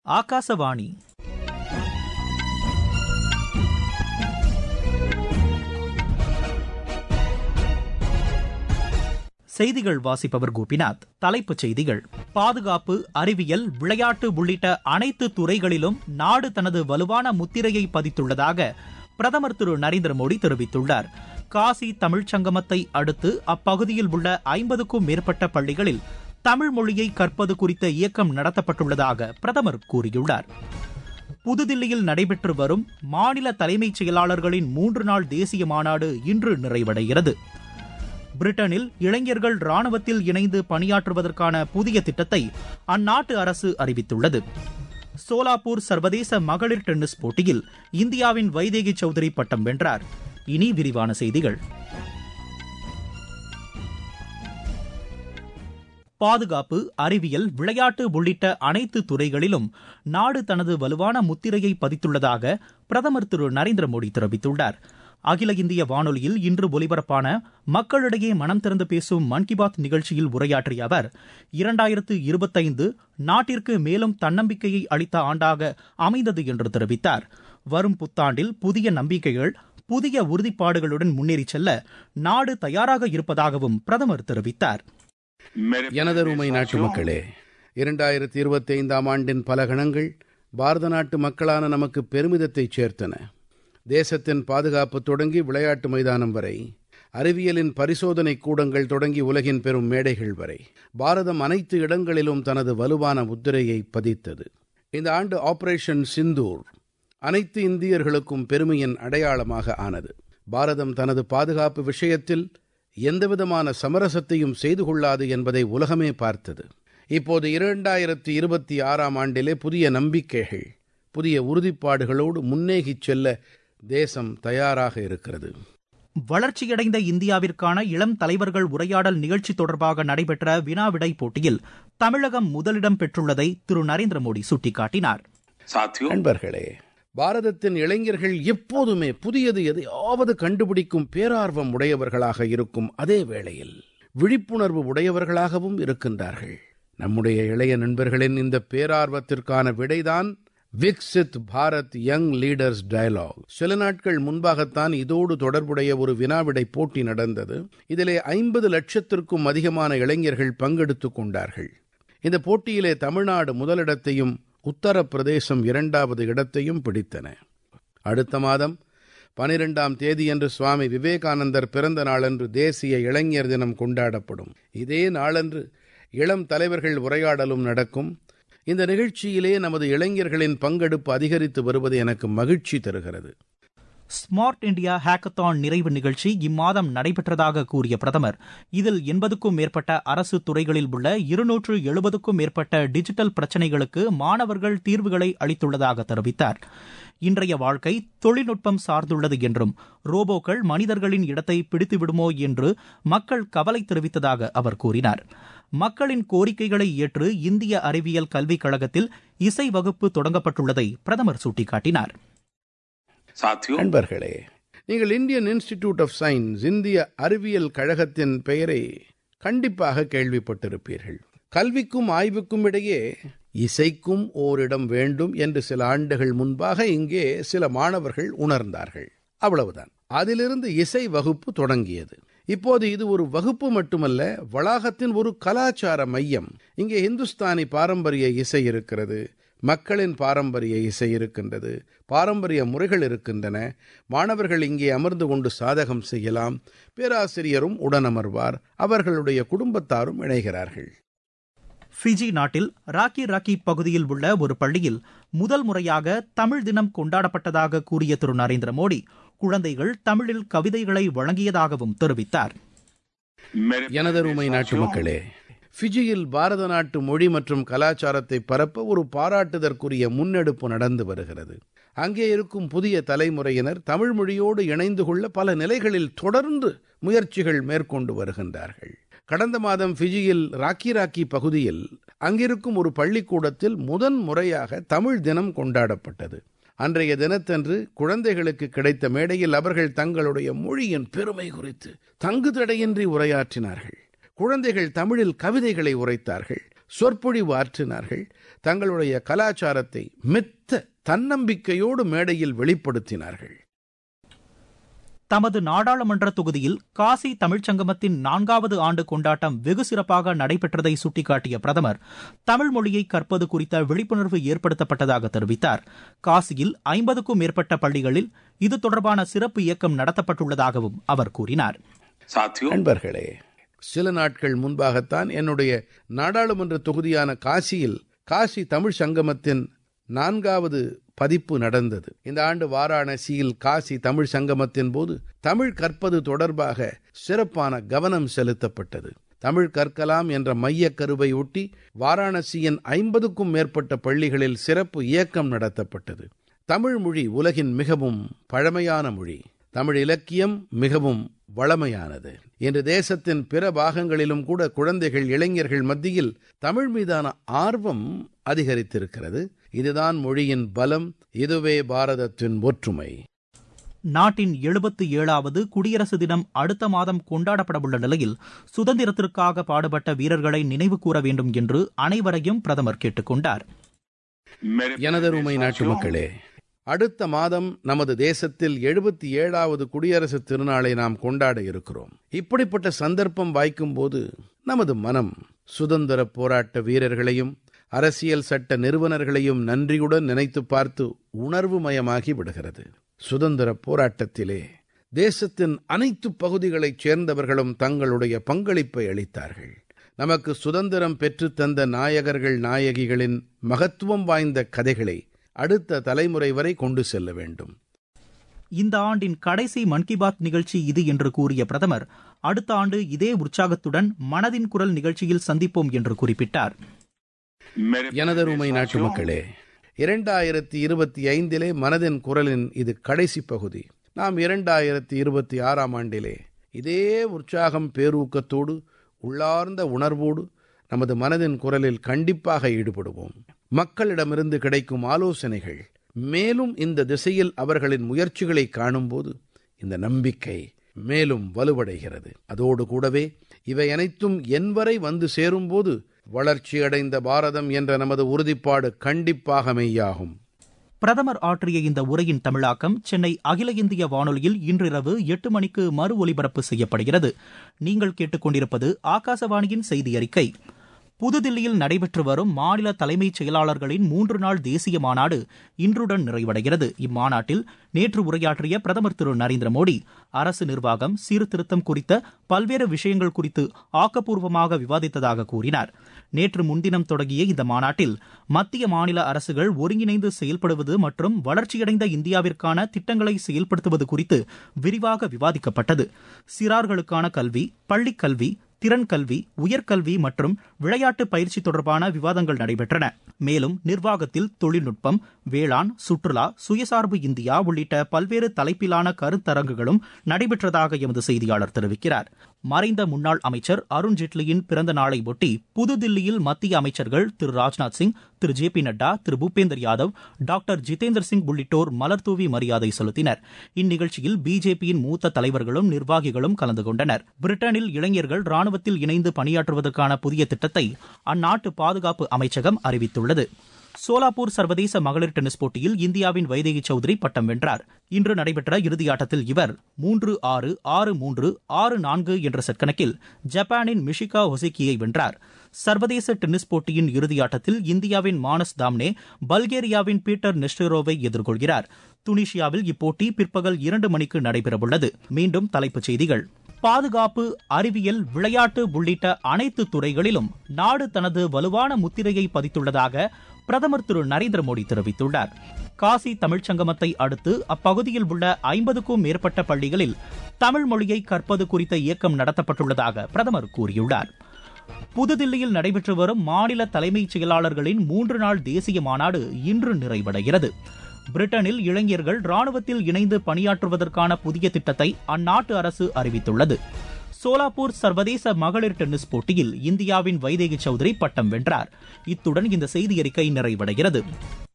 ஆகாசவாணி செய்திகள் வாசிப்பவர் கோபிநாத் தலைப்புச் செய்திகள் பாதுகாப்பு அறிவியல் விளையாட்டு உள்ளிட்ட அனைத்து துறைகளிலும் நாடு தனது வலுவான முத்திரையை பதித்துள்ளதாக பிரதமர் திரு நரேந்திர மோடி தெரிவித்துள்ளார் காசி தமிழ்ச் சங்கமத்தை அடுத்து அப்பகுதியில் உள்ள ஐம்பதுக்கும் மேற்பட்ட பள்ளிகளில் தமிழ் மொழியை கற்பது குறித்த இயக்கம் நடத்தப்பட்டுள்ளதாக பிரதமர் கூறியுள்ளார் புதுதில்லியில் நடைபெற்று வரும் மாநில தலைமைச் செயலாளர்களின் மூன்று நாள் தேசிய மாநாடு இன்று நிறைவடைகிறது பிரிட்டனில் இளைஞர்கள் ராணுவத்தில் இணைந்து பணியாற்றுவதற்கான புதிய திட்டத்தை அந்நாட்டு அரசு அறிவித்துள்ளது சோலாப்பூர் சர்வதேச மகளிர் டென்னிஸ் போட்டியில் இந்தியாவின் வைதேகி சௌத்ரி பட்டம் வென்றார் இனி விரிவான செய்திகள் பாதுகாப்பு அறிவியல் விளையாட்டு உள்ளிட்ட அனைத்து துறைகளிலும் நாடு தனது வலுவான முத்திரையை பதித்துள்ளதாக பிரதமர் திரு நரேந்திர மோடி தெரிவித்துள்ளார் அகில இந்திய வானொலியில் இன்று ஒலிபரப்பான மக்களிடையே மனம் திறந்து பேசும் மன் கி பாத் நிகழ்ச்சியில் உரையாற்றிய அவர் இரண்டாயிரத்து இருபத்தைந்து நாட்டிற்கு மேலும் தன்னம்பிக்கையை அளித்த ஆண்டாக அமைந்தது என்று தெரிவித்தார் வரும் புத்தாண்டில் புதிய நம்பிக்கைகள் புதிய உறுதிப்பாடுகளுடன் முன்னேறி செல்ல நாடு தயாராக இருப்பதாகவும் பிரதமர் தெரிவித்தார் எனதருமை நாட்டு மக்களே இரண்டாயிரத்தி இருபத்தி ஐந்தாம் ஆண்டின் பல கணங்கள் பாரத நாட்டு மக்களான நமக்கு பெருமிதத்தை சேர்த்தன தேசத்தின் பாதுகாப்பு தொடங்கி விளையாட்டு மைதானம் வரை அறிவியலின் பரிசோதனை கூடங்கள் தொடங்கி உலகின் பெரும் மேடைகள் வரை பாரதம் அனைத்து இடங்களிலும் தனது வலுவான முத்திரையை பதித்தது இந்த ஆண்டு ஆபரேஷன் சிந்தூர் அனைத்து இந்தியர்களுக்கும் பெருமையின் அடையாளமாக ஆனது பாரதம் தனது பாதுகாப்பு விஷயத்தில் எந்தவிதமான சமரசத்தையும் செய்து கொள்ளாது என்பதை உலகமே பார்த்தது இப்போது இரண்டாயிரத்தி இருபத்தி ஆறாம் ஆண்டிலே புதிய நம்பிக்கைகள் புதிய உறுதிப்பாடுகளோடு முன்னேகிச் செல்ல தேசம் தயாராக இருக்கிறது வளர்ச்சியடைந்த இந்தியாவிற்கான இளம் தலைவர்கள் உரையாடல் நிகழ்ச்சி தொடர்பாக நடைபெற்ற வினாவிடை போட்டியில் தமிழகம் முதலிடம் பெற்றுள்ளதை திரு நரேந்திர மோடி சுட்டிக்காட்டினார் நண்பர்களே பாரதத்தின் இளைஞர்கள் எப்போதுமே புதியது எதையாவது கண்டுபிடிக்கும் பேரார்வம் உடையவர்களாக இருக்கும் அதே வேளையில் விழிப்புணர்வு உடையவர்களாகவும் இருக்கின்றார்கள் நம்முடைய இளைய நண்பர்களின் இந்த பேரார்வத்திற்கான விடைதான் Viksit Bharat young leaders dialogue சில நாட்கள் முன்பாகத்தான் இதோடு தொடர்புடைய ஒரு வினாவிடை போட்டி நடந்தது இதிலே ஐம்பது லட்சத்திற்கும் அதிகமான இளைஞர்கள் பங்கெடுத்துக் கொண்டார்கள் இந்த போட்டியிலே தமிழ்நாடு முதலிடத்தையும் உத்தரப்பிரதேசம் இரண்டாவது இடத்தையும் பிடித்தன அடுத்த மாதம் பனிரெண்டாம் தேதியன்று சுவாமி விவேகானந்தர் பிறந்த நாளன்று தேசிய இளைஞர் தினம் கொண்டாடப்படும் இதே நாளன்று இளம் தலைவர்கள் உரையாடலும் நடக்கும் இந்த நிகழ்ச்சியிலே நமது இளைஞர்களின் பங்கெடுப்பு அதிகரித்து வருவது எனக்கு மகிழ்ச்சி தருகிறது ஸ்மார்ட் இந்தியா ஹேக்கத்தான் நிறைவு நிகழ்ச்சி இம்மாதம் நடைபெற்றதாக கூறிய பிரதமர் இதில் எண்பதுக்கும் மேற்பட்ட அரசு துறைகளில் உள்ள இருநூற்று எழுபதுக்கும் மேற்பட்ட டிஜிட்டல் பிரச்சினைகளுக்கு மாணவர்கள் தீர்வுகளை அளித்துள்ளதாக தெரிவித்தார் இன்றைய வாழ்க்கை தொழில்நுட்பம் சார்ந்துள்ளது என்றும் ரோபோக்கள் மனிதர்களின் இடத்தை பிடித்துவிடுமோ என்று மக்கள் கவலை தெரிவித்ததாக அவர் கூறினார் மக்களின் கோரிக்கைகளை ஏற்று இந்திய அறிவியல் கல்விக் கழகத்தில் இசை வகுப்பு தொடங்கப்பட்டுள்ளதை பிரதமர் சுட்டிக்காட்டினார் நண்பர்களே நீங்கள் இந்தியன் இன்ஸ்டிடியூட் ஆஃப் சயின்ஸ் இந்திய அறிவியல் கழகத்தின் பெயரை கண்டிப்பாக கேள்விப்பட்டிருப்பீர்கள் கல்விக்கும் ஆய்வுக்கும் இடையே இசைக்கும் ஓரிடம் வேண்டும் என்று சில ஆண்டுகள் முன்பாக இங்கே சில மாணவர்கள் உணர்ந்தார்கள் அவ்வளவுதான் அதிலிருந்து இசை வகுப்பு தொடங்கியது இப்போது இது ஒரு வகுப்பு மட்டுமல்ல வளாகத்தின் ஒரு கலாச்சார மையம் இங்கே இந்துஸ்தானி பாரம்பரிய இசை இருக்கிறது மக்களின் பாரம்பரிய இசை இருக்கின்றது பாரம்பரிய முறைகள் இருக்கின்றன மாணவர்கள் இங்கே அமர்ந்து கொண்டு சாதகம் செய்யலாம் பேராசிரியரும் உடனமர்வார் அவர்களுடைய குடும்பத்தாரும் இணைகிறார்கள் ஃபிஜி நாட்டில் ராக்கி ராக்கி பகுதியில் உள்ள ஒரு பள்ளியில் முதல் முறையாக தமிழ் தினம் கொண்டாடப்பட்டதாக கூறிய திரு நரேந்திர மோடி குழந்தைகள் தமிழில் கவிதைகளை வழங்கியதாகவும் தெரிவித்தார் எனதருமை நாட்டு மக்களே ஃபிஜியில் பாரத நாட்டு மொழி மற்றும் கலாச்சாரத்தை பரப்ப ஒரு பாராட்டுதற்குரிய முன்னெடுப்பு நடந்து வருகிறது அங்கே இருக்கும் புதிய தலைமுறையினர் தமிழ் மொழியோடு இணைந்து கொள்ள பல நிலைகளில் தொடர்ந்து முயற்சிகள் மேற்கொண்டு வருகின்றார்கள் கடந்த மாதம் ஃபிஜியில் ராக்கி ராக்கி பகுதியில் அங்கிருக்கும் ஒரு பள்ளிக்கூடத்தில் முதன் முறையாக தமிழ் தினம் கொண்டாடப்பட்டது அன்றைய தினத்தன்று குழந்தைகளுக்கு கிடைத்த மேடையில் அவர்கள் தங்களுடைய மொழியின் பெருமை குறித்து தங்கு தடையின்றி உரையாற்றினார்கள் குழந்தைகள் தமிழில் கவிதைகளை உரைத்தார்கள் சொற்பொழிவு ஆற்றினார்கள் தங்களுடைய கலாச்சாரத்தை மெத்த தன்னம்பிக்கையோடு மேடையில் வெளிப்படுத்தினார்கள் தமது நாடாளுமன்ற தொகுதியில் காசி தமிழ்ச்சங்கமத்தின் நான்காவது ஆண்டு கொண்டாட்டம் வெகு சிறப்பாக நடைபெற்றதை சுட்டிக்காட்டிய பிரதமர் தமிழ் மொழியை கற்பது குறித்த விழிப்புணர்வு ஏற்படுத்தப்பட்டதாக தெரிவித்தார் காசியில் ஐம்பதுக்கும் மேற்பட்ட பள்ளிகளில் இது தொடர்பான சிறப்பு இயக்கம் நடத்தப்பட்டுள்ளதாகவும் அவர் கூறினார் நண்பர்களே சில நாட்கள் முன்பாகத்தான் என்னுடைய நாடாளுமன்ற தொகுதியான காசியில் காசி தமிழ் சங்கமத்தின் நான்காவது பதிப்பு நடந்தது இந்த ஆண்டு வாராணசியில் காசி தமிழ் சங்கமத்தின் போது தமிழ் கற்பது தொடர்பாக சிறப்பான கவனம் செலுத்தப்பட்டது தமிழ் கற்கலாம் என்ற மையக் கருவை ஒட்டி வாராணசியின் ஐம்பதுக்கும் மேற்பட்ட பள்ளிகளில் சிறப்பு இயக்கம் நடத்தப்பட்டது தமிழ் மொழி உலகின் மிகவும் பழமையான மொழி தமிழ் இலக்கியம் மிகவும் வளமையானது இன்று தேசத்தின் பிற பாகங்களிலும் கூட குழந்தைகள் இளைஞர்கள் மத்தியில் தமிழ் மீதான ஆர்வம் அதிகரித்திருக்கிறது இதுதான் மொழியின் பலம் இதுவே பாரதத்தின் ஒற்றுமை நாட்டின் எழுபத்தி ஏழாவது குடியரசு தினம் அடுத்த மாதம் கொண்டாடப்படவுள்ள நிலையில் சுதந்திரத்திற்காக பாடுபட்ட வீரர்களை நினைவு கூற வேண்டும் என்று அனைவரையும் பிரதமர் கேட்டுக் கொண்டார் எனதருமை நாட்டு மக்களே அடுத்த மாதம் நமது தேசத்தில் எழுபத்தி ஏழாவது குடியரசு திருநாளை நாம் கொண்டாட இருக்கிறோம் இப்படிப்பட்ட சந்தர்ப்பம் வாய்க்கும் போது நமது மனம் சுதந்திர போராட்ட வீரர்களையும் அரசியல் சட்ட நிறுவனர்களையும் நன்றியுடன் நினைத்து பார்த்து உணர்வு மயமாகி விடுகிறது சுதந்திர போராட்டத்திலே தேசத்தின் அனைத்து பகுதிகளைச் சேர்ந்தவர்களும் தங்களுடைய பங்களிப்பை அளித்தார்கள் நமக்கு சுதந்திரம் பெற்றுத்தந்த நாயகர்கள் நாயகிகளின் மகத்துவம் வாய்ந்த கதைகளை அடுத்த தலைமுறை வரை கொண்டு செல்ல வேண்டும் இந்த ஆண்டின் கடைசி மன் கி பாத் நிகழ்ச்சி இது என்று கூறிய பிரதமர் அடுத்த ஆண்டு இதே உற்சாகத்துடன் மனதின் குரல் நிகழ்ச்சியில் சந்திப்போம் என்று குறிப்பிட்டார் எனதருமை நாட்டு மக்களே இரண்டாயிரத்தி இருபத்தி ஐந்திலே மனதின் குரலின் இது கடைசி பகுதி நாம் இரண்டாயிரத்தி இருபத்தி ஆறாம் ஆண்டிலே இதே உற்சாகம் பேரூக்கத்தோடு உள்ளார்ந்த உணர்வோடு நமது மனதின் குரலில் கண்டிப்பாக ஈடுபடுவோம் மக்களிடமிருந்து கிடைக்கும் ஆலோசனைகள் மேலும் இந்த திசையில் அவர்களின் முயற்சிகளை காணும்போது இந்த நம்பிக்கை மேலும் வலுவடைகிறது அதோடு கூடவே இவை அனைத்தும் என்வரை வந்து சேரும்போது வளர்ச்சியடைந்த பாரதம் என்ற நமது உறுதிப்பாடு கண்டிப்பாக மெய்யாகும் பிரதமர் ஆற்றிய இந்த உரையின் தமிழாக்கம் சென்னை அகில இந்திய வானொலியில் இன்றிரவு எட்டு மணிக்கு மறு ஒலிபரப்பு செய்யப்படுகிறது நீங்கள் கேட்டுக்கொண்டிருப்பது ஆகாசவாணியின் செய்தி அறிக்கை புதுதில்லியில் நடைபெற்று வரும் மாநில தலைமைச் செயலாளர்களின் மூன்று நாள் தேசிய மாநாடு இன்றுடன் நிறைவடைகிறது இம்மாநாட்டில் நேற்று உரையாற்றிய பிரதமர் திரு நரேந்திர மோடி அரசு நிர்வாகம் சீர்திருத்தம் குறித்த பல்வேறு விஷயங்கள் குறித்து ஆக்கப்பூர்வமாக விவாதித்ததாக கூறினார் நேற்று முன்தினம் தொடங்கிய இந்த மாநாட்டில் மத்திய மாநில அரசுகள் ஒருங்கிணைந்து செயல்படுவது மற்றும் வளர்ச்சியடைந்த இந்தியாவிற்கான திட்டங்களை செயல்படுத்துவது குறித்து விரிவாக விவாதிக்கப்பட்டது சிறார்களுக்கான கல்வி பள்ளிக் கல்வி திறன் கல்வி உயர்கல்வி மற்றும் விளையாட்டு பயிற்சி தொடர்பான விவாதங்கள் நடைபெற்றன மேலும் நிர்வாகத்தில் தொழில்நுட்பம் வேளாண் சுற்றுலா சுயசார்பு இந்தியா உள்ளிட்ட பல்வேறு தலைப்பிலான கருத்தரங்குகளும் நடைபெற்றதாக எமது செய்தியாளர் தெரிவிக்கிறார் மறைந்த முன்னாள் அமைச்சர் அருண் ஜேட்லியின் பிறந்த நாளை ஒட்டி புதுதில்லியில் மத்திய அமைச்சர்கள் திரு ராஜ்நாத் சிங் திரு ஜே பி நட்டா திரு பூபேந்தர் யாதவ் டாக்டர் ஜிதேந்திர சிங் உள்ளிட்டோர் மலர்தூவி மரியாதை செலுத்தினர் இந்நிகழ்ச்சியில் பிஜேபியின் மூத்த தலைவர்களும் நிர்வாகிகளும் கலந்து கொண்டனர் பிரிட்டனில் இளைஞர்கள் ராணுவத்தில் இணைந்து பணியாற்றுவதற்கான புதிய திட்டத்தை அந்நாட்டு பாதுகாப்பு அமைச்சகம் அறிவித்துள்ளது சோலாப்பூர் சர்வதேச மகளிர் டென்னிஸ் போட்டியில் இந்தியாவின் வைதேகி சௌத்ரி பட்டம் வென்றார் இன்று நடைபெற்ற இறுதியாட்டத்தில் இவர் மூன்று ஆறு ஆறு மூன்று ஆறு நான்கு என்ற செட் கணக்கில் ஜப்பானின் மிஷிகா ஒசிக்கியை வென்றார் சர்வதேச டென்னிஸ் போட்டியின் இறுதியாட்டத்தில் இந்தியாவின் மானஸ் தாம்னே பல்கேரியாவின் பீட்டர் நெஸ்டரோவை எதிர்கொள்கிறார் துனிஷியாவில் இப்போட்டி பிற்பகல் இரண்டு மணிக்கு நடைபெறவுள்ளது மீண்டும் தலைப்புச் செய்திகள் பாதுகாப்பு அறிவியல் விளையாட்டு உள்ளிட்ட அனைத்து துறைகளிலும் நாடு தனது வலுவான முத்திரையை பதித்துள்ளதாக பிரதமர் திரு நரேந்திர மோடி தெரிவித்துள்ளார் காசி தமிழ்ச்சங்கமத்தை அடுத்து அப்பகுதியில் உள்ள ஐம்பதுக்கும் மேற்பட்ட பள்ளிகளில் தமிழ் மொழியை கற்பது குறித்த இயக்கம் நடத்தப்பட்டுள்ளதாக பிரதமர் கூறியுள்ளார் புதுதில்லியில் நடைபெற்று வரும் மாநில தலைமைச் செயலாளர்களின் மூன்று நாள் தேசிய மாநாடு இன்று நிறைவடைகிறது பிரிட்டனில் இளைஞர்கள் ராணுவத்தில் இணைந்து பணியாற்றுவதற்கான புதிய திட்டத்தை அந்நாட்டு அரசு அறிவித்துள்ளது சோலாப்பூர் சர்வதேச மகளிர் டென்னிஸ் போட்டியில் இந்தியாவின் வைதேகி சௌத்ரி பட்டம் வென்றார் இத்துடன் இந்த செய்தி அறிக்கை நிறைவடைகிறது